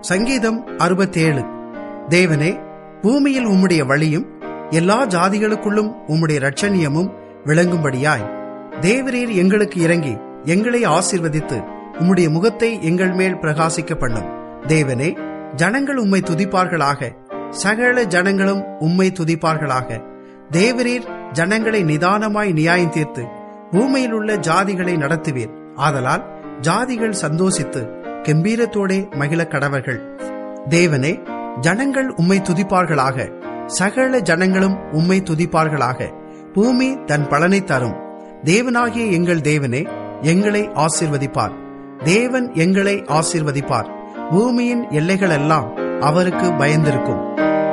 சங்கீதம் அறுபத்தேழு தேவனே பூமியில் உம்முடைய வழியும் எல்லா ஜாதிகளுக்குள்ளும் உம்முடைய இரட்சணியமும் விளங்கும்படியாய் தேவரீர் எங்களுக்கு இறங்கி எங்களை ஆசீர்வதித்து உம்முடைய முகத்தை எங்கள் மேல் பிரகாசிக்க பண்ணும் தேவனே ஜனங்கள் உம்மை துதிப்பார்களாக சகல ஜனங்களும் உம்மை துதிப்பார்களாக தேவரீர் ஜனங்களை நிதானமாய் நியாயம் தீர்த்து பூமியில் உள்ள ஜாதிகளை நடத்துவீர் ஆதலால் ஜாதிகள் சந்தோஷித்து கெம்பீரத்தோடே மகிழ கடவர்கள் தேவனே ஜனங்கள் உம்மை துதிப்பார்களாக சகல ஜனங்களும் உம்மை துதிப்பார்களாக பூமி தன் பலனை தரும் தேவனாகிய எங்கள் தேவனே எங்களை ஆசிர்வதிப்பார் தேவன் எங்களை ஆசிர்வதிப்பார் பூமியின் எல்லைகளெல்லாம் அவருக்கு பயந்திருக்கும்